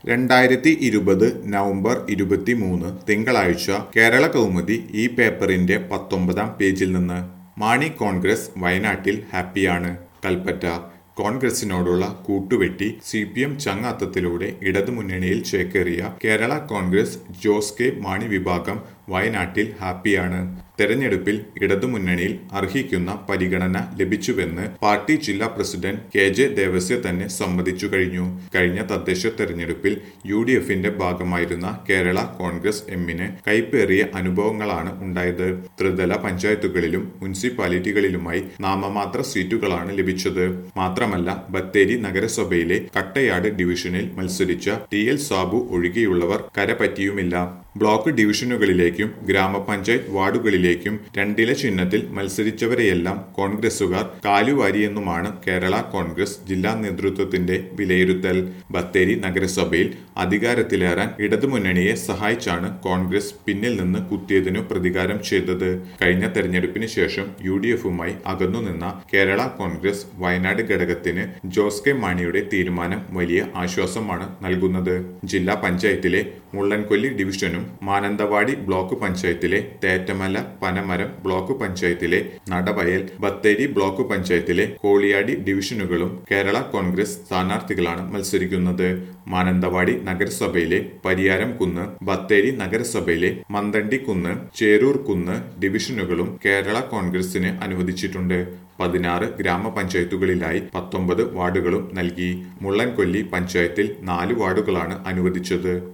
രണ്ടായിരത്തി ഇരുപത് നവംബർ ഇരുപത്തിമൂന്ന് തിങ്കളാഴ്ച കേരള കൗമുദി ഈ പേപ്പറിന്റെ പത്തൊമ്പതാം പേജിൽ നിന്ന് മാണി കോൺഗ്രസ് വയനാട്ടിൽ ഹാപ്പിയാണ് കൽപ്പറ്റ കോൺഗ്രസിനോടുള്ള കൂട്ടുവെട്ടി സി പി എം ചങ്ങാത്തത്തിലൂടെ ഇടതുമുന്നണിയിൽ ചേക്കേറിയ കേരള കോൺഗ്രസ് ജോസ് കെ മാണി വിഭാഗം വയനാട്ടിൽ ഹാപ്പിയാണ് തെരഞ്ഞെടുപ്പിൽ ഇടതുമുന്നണിയിൽ അർഹിക്കുന്ന പരിഗണന ലഭിച്ചുവെന്ന് പാർട്ടി ജില്ലാ പ്രസിഡന്റ് കെ ജെ ദേവസ്യ തന്നെ സമ്മതിച്ചു കഴിഞ്ഞു കഴിഞ്ഞ തദ്ദേശ തെരഞ്ഞെടുപ്പിൽ യു ഡി എഫിന്റെ ഭാഗമായിരുന്ന കേരള കോൺഗ്രസ് എമ്മിന് കൈപ്പേറിയ അനുഭവങ്ങളാണ് ഉണ്ടായത് ത്രിതല പഞ്ചായത്തുകളിലും മുനിസിപ്പാലിറ്റികളിലുമായി നാമമാത്ര സീറ്റുകളാണ് ലഭിച്ചത് മാത്രമല്ല ബത്തേരി നഗരസഭയിലെ കട്ടയാട് ഡിവിഷനിൽ മത്സരിച്ച ടി എൽ സാബു ഒഴികെയുള്ളവർ കരപറ്റിയുമില്ല ബ്ലോക്ക് ഡിവിഷനുകളിലേക്കും ഗ്രാമപഞ്ചായത്ത് വാർഡുകളിലേക്കും രണ്ടില ചിഹ്നത്തിൽ മത്സരിച്ചവരെയെല്ലാം കോൺഗ്രസുകാർ കാലുവാരിയെന്നുമാണ് കേരള കോൺഗ്രസ് ജില്ലാ നേതൃത്വത്തിന്റെ വിലയിരുത്തൽ ബത്തേരി നഗരസഭയിൽ അധികാരത്തിലേറാൻ ഇടതുമുന്നണിയെ സഹായിച്ചാണ് കോൺഗ്രസ് പിന്നിൽ നിന്ന് കുത്തിയതിനു പ്രതികാരം ചെയ്തത് കഴിഞ്ഞ തെരഞ്ഞെടുപ്പിന് ശേഷം യു ഡി എഫുമായി അകന്നുനിന്ന കേരള കോൺഗ്രസ് വയനാട് ഘടകത്തിന് ജോസ് കെ മാണിയുടെ തീരുമാനം വലിയ ആശ്വാസമാണ് നൽകുന്നത് ജില്ലാ പഞ്ചായത്തിലെ മുള്ളൻകൊല്ലി ഡിവിഷനും മാനന്തവാടി ബ്ലോക്ക് പഞ്ചായത്തിലെ തേറ്റമല പനമരം ബ്ലോക്ക് പഞ്ചായത്തിലെ നടവയൽ ബത്തേരി ബ്ലോക്ക് പഞ്ചായത്തിലെ കോളിയാടി ഡിവിഷനുകളും കേരള കോൺഗ്രസ് സ്ഥാനാർത്ഥികളാണ് മത്സരിക്കുന്നത് മാനന്തവാടി നഗരസഭയിലെ പരിയാരം കുന്ന് ബത്തേരി നഗരസഭയിലെ മന്തണ്ടി കുന്ന് ചേരൂർ കുന്ന് ഡിവിഷനുകളും കേരള കോൺഗ്രസിന് അനുവദിച്ചിട്ടുണ്ട് പതിനാറ് ഗ്രാമപഞ്ചായത്തുകളിലായി പത്തൊമ്പത് വാർഡുകളും നൽകി മുള്ളൻകൊല്ലി പഞ്ചായത്തിൽ നാല് വാർഡുകളാണ് അനുവദിച്ചത്